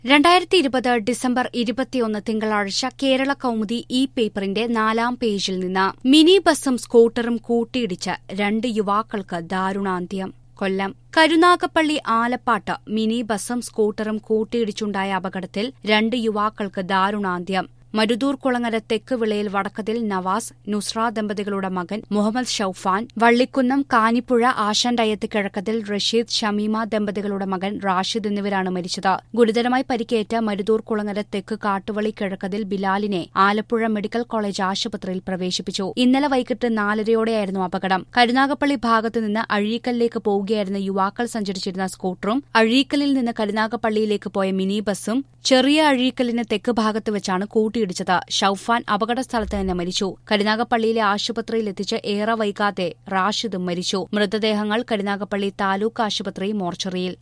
രണ്ടായിരത്തി ഇരുപത് ഡിസംബർ ഇരുപത്തിയൊന്ന് തിങ്കളാഴ്ച കേരള കൗമുദി ഇ പേപ്പറിന്റെ നാലാം പേജിൽ നിന്ന് മിനി ബസും സ്കൂട്ടറും കൂട്ടിയിടിച്ച് രണ്ട് യുവാക്കൾക്ക് ദാരുണാന്ത്യം കൊല്ലം കരുനാഗപ്പള്ളി ആലപ്പാട്ട് മിനി ബസും സ്കൂട്ടറും കൂട്ടിയിടിച്ചുണ്ടായ അപകടത്തിൽ രണ്ട് യുവാക്കൾക്ക് ദാരുണാന്ത്യം മരുതൂർ കുളങ്ങര തെക്ക് വിളയിൽ വടക്കതിൽ നവാസ് നുസ്ര ദമ്പതികളുടെ മകൻ മുഹമ്മദ് ഷൌഫാൻ വള്ളിക്കുന്നം കാനിപ്പുഴ ആശാൻഡയത്ത് കിഴക്കതിൽ റഷീദ് ഷമീമ ദമ്പതികളുടെ മകൻ റാഷിദ് എന്നിവരാണ് മരിച്ചത് ഗുരുതരമായി പരിക്കേറ്റ മരുതൂർ കുളങ്ങര തെക്ക് കാട്ടുവളി കിഴക്കതിൽ ബിലാലിനെ ആലപ്പുഴ മെഡിക്കൽ കോളേജ് ആശുപത്രിയിൽ പ്രവേശിപ്പിച്ചു ഇന്നലെ വൈകിട്ട് നാലരയോടെയായിരുന്നു അപകടം കരുനാഗപ്പള്ളി ഭാഗത്തുനിന്ന് അഴീക്കലിലേക്ക് പോവുകയായിരുന്ന യുവാക്കൾ സഞ്ചരിച്ചിരുന്ന സ്കൂട്ടറും അഴീക്കലിൽ നിന്ന് കരുനാഗപ്പള്ളിയിലേക്ക് പോയ മിനി ബസും ചെറിയ അഴീക്കലിന് തെക്ക് ഭാഗത്ത് വെച്ചാണ് കൂട്ടിയിടിച്ചത് ഷൌഫാൻ അപകടസ്ഥലത്ത് തന്നെ മരിച്ചു കരുനാഗപ്പള്ളിയിലെ ആശുപത്രിയിൽ എത്തിച്ച് ഏറെ വൈകാതെ റാഷിദും മരിച്ചു മൃതദേഹങ്ങൾ കരുനാഗപ്പള്ളി താലൂക്ക് ആശുപത്രി മോർച്ചറിയിൽ